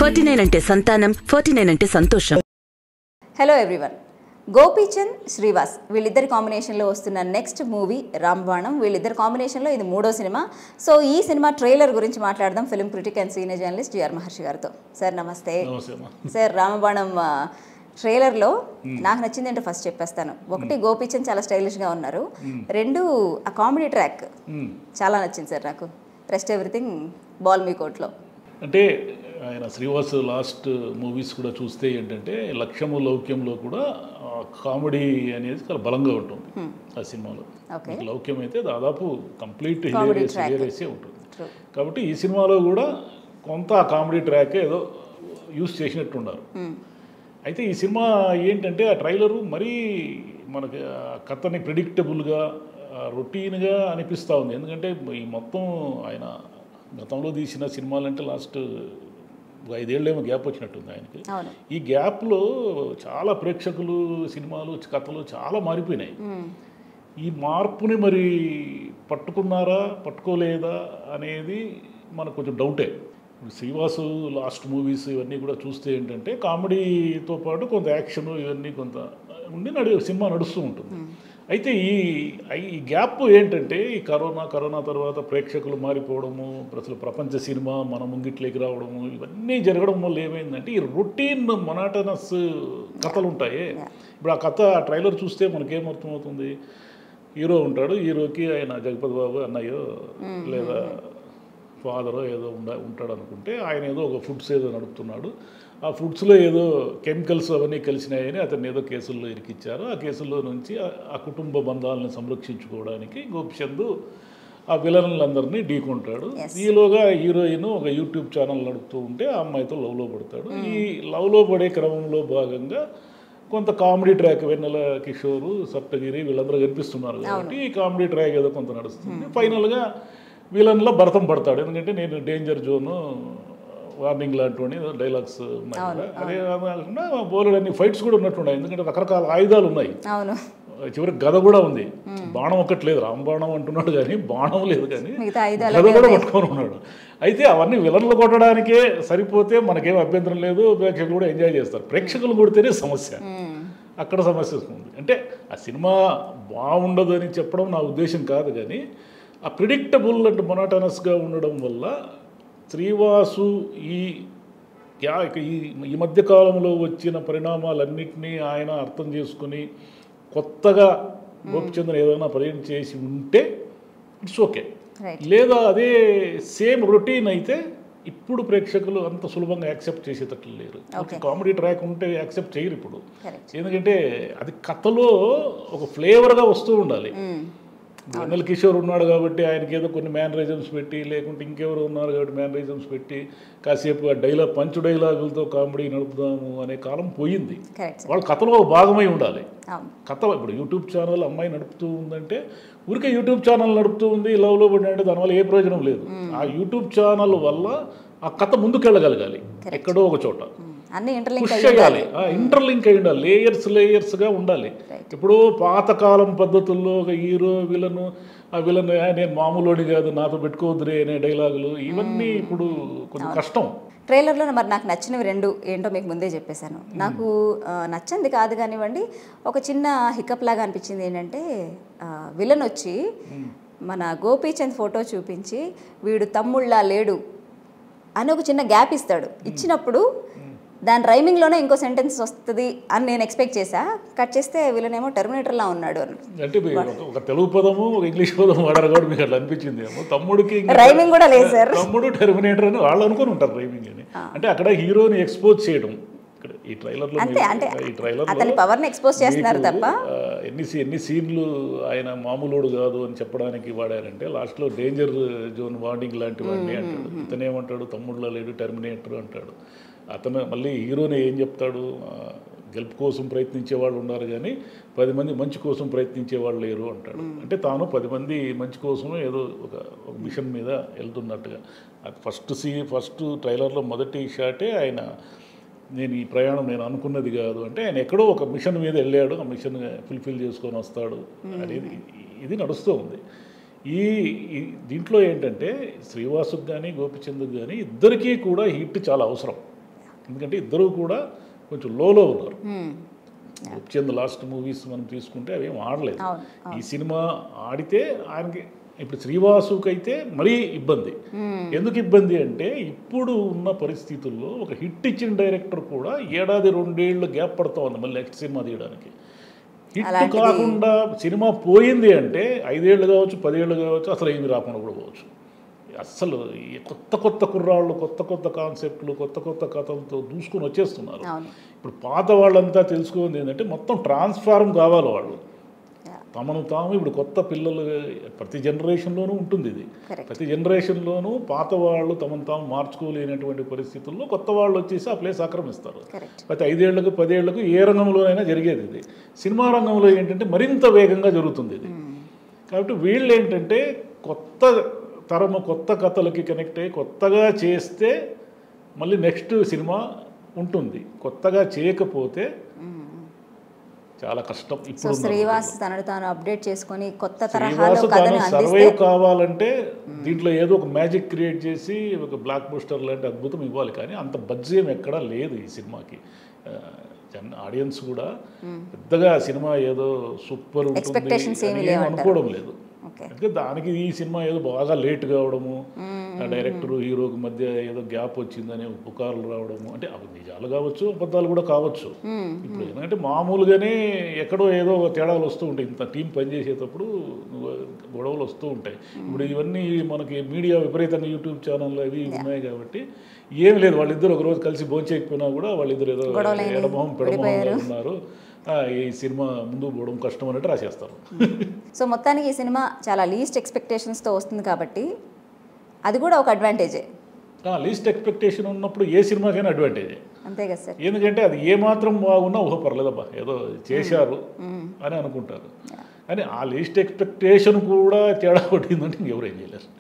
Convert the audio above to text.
Forty nine అంటే సంతానం forty nine అంటే సంతోషం హలో ఎవ్రీవన్ గోపీచంద్ శ్రీవాస్ వీళ్ళిద్దరి కాంబినేషన్లో వస్తున్న నెక్స్ట్ మూవీ రాంబాణం వీళ్ళిద్దరి కాంబినేషన్లో ఇది మూడో సినిమా సో ఈ సినిమా ట్రైలర్ గురించి మాట్లాడదాం film critic and senior journalist GR Maharshi గారితో సార్ నమస్తే నమస్తే అమ్మా సార్ రామబాణం ఆ, ట్రైలర్లో నాకు నచ్చింది ఏంటో ఫస్ట్ చెప్పేస్తాను ఒకటి గోపీచంద్ చాలా స్టైలిష్గా ఉన్నారు రెండు ఆ కామెడీ ట్రాక్ మ్మ్. చాలా నచ్చింది సార్ నాకు రెస్ట్ ఎవ్రీథింగ్ బాల్ మీ కోట్లో అంటే ఆయన శ్రీవాస్ లాస్ట్ మూవీస్ కూడా చూస్తే ఏంటంటే లక్ష్యము లౌక్యంలో కూడా కామెడీ అనేది చాలా బలంగా ఉంటుంది ఆ సినిమాలో ఓకే మీకు లౌక్యం అయితే దాదాపు కంప్లీట్ Comedy హిలేరియస్ track. హిలేరియసే ఉంటుంది True. కాబట్టి ఈ సినిమాలో కూడా కొంత ఆ కామెడీ ట్రాక్ ఏదో యూస్ చేసినట్టు ఉన్నారు అయితే ఈ సినిమా ఏంటంటే ఆ ట్రైలరు మరీ మనకి ఆ కథని ప్రిడిక్టబుల్గా రొటీన్గా అనిపిస్తూ ఉంది ఎందుకంటే ఈ మొత్తం ఆయన గతంలో తీసిన సినిమాలంటే లాస్ట్ ఐదేళ్ళేమో గ్యాప్ వచ్చినట్టుంది ఆయనకి అవును ఈ గ్యాప్లో చాలా ప్రేక్షకులు సినిమాలు కథలు చాలా మారిపోయినాయి మ్మ్. ఈ మార్పుని మరి పట్టుకున్నారా పట్టుకోలేదా అనేది మనకు కొంచెం డౌటే ఇప్పుడు శ్రీవాసు లాస్ట్ మూవీస్ ఇవన్నీ కూడా చూస్తే ఏంటంటే కామెడీతో పాటు కొంత యాక్షన్ ఇవన్నీ కొంత ఉండి నడి సినిమా నడుస్తూ ఉంటుంది అయితే ఈ ఈ గ్యాప్ ఏంటంటే ఈ కరోనా కరోనా తర్వాత ప్రేక్షకులు మారిపోవడము అసలు ప్రపంచ సినిమా మన ముంగిట్లోకి రావడము ఇవన్నీ జరగడం వల్ల ఏమైందంటే ఈ రొటీన్ మొనాటనస్ కథలు ఉంటాయి ఇప్పుడు ఆ కథ ఆ ట్రైలర్ చూస్తే మనకేమర్థమవుతుంది హీరో ఉంటాడు హీరోకి ఆయన జగపతి బాబు అన్నయ్యో లేదా ఫాదరో ఏదో ఉండ ఉంటాడు అనుకుంటే ఆయన ఏదో ఒక ఫుడ్స్ ఏదో నడుపుతున్నాడు ఆ ఫుడ్స్లో ఏదో కెమికల్స్ అవన్నీ కలిసినాయని అతన్ని ఏదో కేసుల్లో ఇరికిచ్చారు ఆ కేసుల్లో నుంచి ఆ- ఆ కుటుంబ బంధాలను సంరక్షించుకోవడానికి గోపిచంద్ ఆ విలన్లందరినీ ఢీకొంటాడు Yes. ఈలోగా హీరోయిన్ ఒక యూట్యూబ్ ఛానల్ నడుపుతూ ఉంటే ఆ అమ్మాయితో లవ్లో పడతాడు ఈ లవ్లో పడే క్రమంలో భాగంగా కొంత కామెడీ ట్రాక్ వెన్నెల కిషోర్ సప్తగిరి వీళ్ళందరూ కనిపిస్తున్నారు కాబట్టి ఈ కామెడీ ట్రాక్ ఏదో కొంత నడుస్తుంది ఫైనల్గా విలన్లో భరతం పడతాడు ఎందుకంటే నేను డేంజర్ జోను వార్నింగ్ లాంటివన్నీ డైలాగ్స్ ఉన్నాయి కదా అదే కాకుండా బోలెడు అన్ని ఫైట్స్ కూడా ఉన్నట్టున్నాయి ఎందుకంటే రకరకాల ఆయుధాలు ఉన్నాయి అవును చివరికి గద కూడా ఉంది బాణం ఒక్కటి లేదు రాంబాణం అంటున్నాడు కానీ బాణం లేదు కానీ మిగతా ఐదాలు గద కూడా పట్టుకొని ఉన్నాడు అయితే అవన్నీ విలన్లు కొట్టడానికే సరిపోతే మనకేం అభ్యంతరం లేదు ప్రేక్షకులు కూడా ఎంజాయ్ చేస్తారు ప్రేక్షకులు కొడితేనే సమస్య అక్కడ సమస్య వస్తుంది అంటే ఆ సినిమా బాగుండదు అని చెప్పడం నా ఉద్దేశం కాదు కానీ ఆ ప్రిడిక్టబుల్ అండ్ మొనాటనస్గా ఉండడం వల్ల శ్రీవాసు ఈ యా- ఇక ఈ ఈ మధ్య కాలంలో వచ్చిన పరిణామాలన్నింటినీ ఆయన అర్థం చేసుకుని కొత్తగా గోపిచంద్ర ఏదైనా ప్రజెంట్ చేసి ఉంటే ఇట్స్ ఓకే రైట్ లేదా అదే సేమ్ రొటీన్ అయితే ఇప్పుడు ప్రేక్షకులు అంత సులభంగా యాక్సెప్ట్ చేసేటట్లు లేరు Okay. కామెడీ ట్రాక్ ఉంటే యాక్సెప్ట్ చేయరు ఇప్పుడు కరెక్ట్ ఎందుకంటే అది కథలో ఒక ఫ్లేవర్గా వస్తూ ఉండాలి వెన్నెల కిషోర్ ఉన్నాడు కాబట్టి ఆయనకి ఏదో కొన్ని మ్యానరిజమ్స్ పెట్టి లేకుంటే ఇంకెవరు ఉన్నారు కాబట్టి మ్యానరిజమ్స్ పెట్టి కాసేపు ఆ డైలాగ్ పంచు డైలాగులతో కామెడీ నడుపుదాము అనే కాలం పోయింది కరెక్ట్ సార్ వాళ్ళ కథలో ఒక భాగమై ఉండాలి అవును కథ ఇప్పుడు యూట్యూబ్ ఛానల్ అమ్మాయి నడుపుతూ ఉందంటే ఊరికే యూట్యూబ్ ఛానల్ నడుపుతూ ఉంది లవ్లో పడి అంటే దానివల్ల ఏ ప్రయోజనం లేదు ఆ యూట్యూబ్ ఛానల్ వల్ల ఆ కథ ముందుకెళ్ళగలగాలి ఎక్కడో ఒక చోట మ్మ్. అన్ని ఇంటర్లింక్ పుష్ చేయాలి ఇంటర్లింక్ అయి ఉండాలి లేయర్స్ లేయర్స్గా ఉండాలి Right. ఇప్పుడు పాతకాలం పద్ధతుల్లో ఒక హీరో విలను ఆ విలన్ "ఆ, నేను మామూలుడి కాదు నాతో పెట్టుకోవద్దురే అనే డైలాగులు ఇవన్నీ ఇప్పుడు కొంచెం కష్టం ట్రైలర్లో మరి నాకు నచ్చినవి రెండు ఏంటో మీకు ముందే చెప్పేశాను నాకు ఆ, నచ్చింది కాదు కానివ్వండి ఒక చిన్న హికప్ లాగా అనిపించింది ఏంటంటే విలన్ వచ్చి మన గోపీచంద్ ఫోటో చూపించి వీడు తమ్ముళ్ళ లేడు అని ఒక చిన్న గ్యాప్ ఇస్తాడు ఇచ్చినప్పుడు దాని రైమింగ్లోనే ఇంకో సెంటెన్స్ వస్తుంది అని నేను ఎక్స్పెక్ట్ చేశా కట్ చేస్తే వీళ్ళనేమో టెర్మినేటర్లా ఉన్నాడు అని అంటే మీరు ఒక- ఒక తెలుగు పదము ఒక ఇంగ్లీష్ పదం వాడారు కాబట్టి మీకు అట్లా అనిపించింది ఏమో తమ్ముడికి ఇంకా- రైమింగ్ కూడా లేదు సార్ తమ్ముడు టెర్మినేటర్ అని వాళ్ళు అనుకుని ఉంటారు రైమింగ్ అని అంటే అక్కడ హీరోని ఎక్స్పోజ్ చేయడం ఇక్కడ ఈ ట్రైలర్లో అంతే అంటే ఈ ట్రైలర్ అతని పవర్ని ఎక్స్పోజ్ చేస్తున్నారు తప్ప ఎన్ని సీ- ఎన్ని సీన్లు ఆయన మామూలుడు కాదు అని చెప్పడానికి వాడారంటే లాస్ట్లో డేంజర్ జోన్ వార్నింగ్ లాంటివన్నీ అంటాడు ఇతనేమంటాడు తమ్ముళ్ళ లేడు టెర్మినేటర్ అంటాడు అతను మళ్ళీ హీరోని ఏం చెప్తాడు ఆ, గెలుపు కోసం ప్రయత్నించే వాళ్ళు ఉన్నారు కానీ పది మంది మంచి కోసం ప్రయత్నించే వాళ్ళు లేరు అంటాడు అంటే తాను పది మంది మంచి కోసం ఏదో ఒక ఒక మిషన్ మీద వెళ్తున్నట్టుగా అది ఫస్ట్ సీ ఫస్ట్ ట్రైలర్లో మొదటి షాటే ఆయన నేను ఈ ప్రయాణం నేను అనుకున్నది కాదు అంటే ఆయన ఎక్కడో ఒక మిషన్ మీద వెళ్ళాడు ఆ మిషన్ ఫుల్ఫిల్ చేసుకొని వస్తాడు అనేది ఇది నడుస్తూ ఉంది ఈ ఈ దీంట్లో ఏంటంటే శ్రీవాసుకు కానీ గోపిచంద్కు కానీ ఇద్దరికీ కూడా హిట్ చాలా అవసరం ఎందుకంటే ఇద్దరు కూడా కొంచెం లోలో ఉన్నారు మ్మ్. గోపిచంద్ లాస్ట్ మూవీస్ మనం తీసుకుంటే అవేం ఆడలేదు అవును, ఈ సినిమా ఆడితే ఆయనకి ఇప్పుడు శ్రీవాసుకి అయితే మరీ ఇబ్బంది ఎందుకు ఇబ్బంది అంటే ఇప్పుడు ఉన్న పరిస్థితుల్లో ఒక హిట్ ఇచ్చిన డైరెక్టర్ కూడా ఏడాది రెండేళ్ళు గ్యాప్ పడుతూ ఉంది మళ్ళీ నెక్స్ట్ సినిమా తీయడానికి హిట్ అలాంటిది- కాకుండా సినిమా పోయింది అంటే ఐదేళ్ళు కావచ్చు పదేళ్ళు కావచ్చు అసలు ఏమి రాకుండా కూడా పోవచ్చు అస్సలు ఈ కొత్త కొత్త కుర్రాళ్ళు కొత్త కొత్త కాన్సెప్ట్లు కొత్త కొత్త కథలతో దూసుకొని వచ్చేస్తున్నారు అవును ఇప్పుడు పాత వాళ్ళంతా తెలుసుకుంది ఏంటంటే మొత్తం ట్రాన్స్ఫార్మ్ కావాలి వాళ్ళు Yeah. తమను తాము ఇప్పుడు కొత్త పిల్లలు ప్రతి జనరేషన్లోనూ ఉంటుంది ఇది Correct. ప్రతి జనరేషన్లోనూ పాత వాళ్ళు తమను తాము మార్చుకోలేనటువంటి పరిస్థితుల్లో కొత్త వాళ్ళు వచ్చేసి ఆ ప్లేస్ ఆక్రమిస్తారు కరెక్ట్ ప్రతి ఐదేళ్లకు పదేళ్లకు ఏ రంగంలోనైనా జరిగేది ఇది సినిమా రంగంలో ఏంటంటే మరింత వేగంగా జరుగుతుంది ఇది కాబట్టి వీళ్ళు ఏంటంటే కొత్త తరము కొత్త కథలకి కనెక్ట్ అయ్యి కొత్తగా చేస్తే మళ్ళీ నెక్స్ట్ సినిమా ఉంటుంది కొత్తగా చేయకపోతే చాలా కష్టం సో ఇప్పుడు శ్రీవాస్ తనను తాను అప్డేట్ చేసుకొని కొత్త తరహాలో శ్రీవాసు కథను తాను అందిస్తే సర్వైవ్ కావాలంటే దీంట్లో ఏదో ఒక మ్యాజిక్ క్రియేట్ చేసి ఒక బ్లాక్ బూస్టర్ లాంటి అద్భుతం ఇవ్వాలి కానీ అంత బడ్జెట్ ఎక్కడా లేదు ఈ సినిమాకి ఆ, జన్ ఆడియన్స్ కూడా పెద్దగా సినిమా ఏదో సూపర్ ఉంటుంది Expectations ఏమీ అని ఏం లేవంటారు. అనుకోవడం లేదు ఓకే అందుకే దానికి ఈ సినిమా ఏదో బాగా లేట్ కావడము ఆ డైరెక్టర్ హీరోకి మధ్య ఏదో గ్యాప్ వచ్చిందని పుకార్లు రావడము అంటే అవి నిజాలు కావచ్చు అబద్ధాలు కూడా కావచ్చు ఇప్పుడు ఎందుకంటే మామూలుగానే ఎక్కడో ఏదో తేడాలు వస్తూ ఉంటాయి ఇంత టీం పనిచేసేటప్పుడు గొడవలు వస్తూ ఉంటాయి ఇప్పుడు ఇవన్నీ మనకి మీడియా విపరీతంగా యూట్యూబ్ ఛానళ్ళు అవి ఇవి ఉన్నాయి కాబట్టి ఏం లేదు వాళ్ళిద్దరు ఒక రోజు కలిసి భోంచేయకపోయినా కూడా వాళ్ళిద్దరు ఏదో గొడవలైనవి, ఎడమొహం పెడమొహంగా విడిపోయారు. ఉన్నారు ఆ, ఈ సినిమా ముందుకు పోవడం కష్టం అన్నట్టు రాసేస్తారు సో మొత్తానికి ఈ సినిమా చాలా లీస్ట్ ఎక్స్పెక్టేషన్స్తో వస్తుంది కాబట్టి అది కూడా ఒక అడ్వాంటేజే లీస్ట్ ఎక్స్పెక్టేషన్ ఉన్నప్పుడు ఏ సినిమాకైనా అడ్వాంటేజే అంతే కదా సార్ ఎందుకంటే అది ఏ మాత్రం బాగున్నా ఊహ పర్లేదబ్బా ఏదో చేశారు అని అనుకుంటారు కానీ ఆ లీస్ట్ ఎక్స్పెక్టేషన్ కూడా తేడా కొట్టిందంటే ఇంకెవరు ఏం చేయలేరు